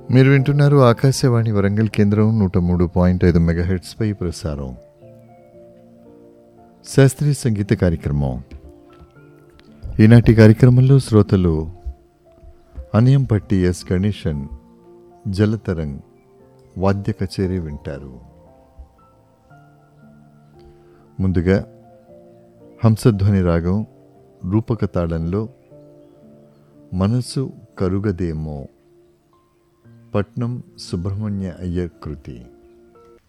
మీరు వింటున్నారు ఆకాశవాణి వరంగల్ కేంద్రం నూట మూడు పాయింట్ ఐదు మెగాహెట్స్పై ప్రసారం శాస్త్రీయ సంగీత కార్యక్రమం ఈనాటి కార్యక్రమంలో శ్రోతలు అనియంపట్టి ఎస్ గణేశన్ జలతరంగ్ వాద్య కచేరీ వింటారు ముందుగా హంసధ్వని రాగం రూపక తాళంలో మనసు కరుగదేమో పట్నం సుబ్రహ్మణ్య అయ్యర్ కృతి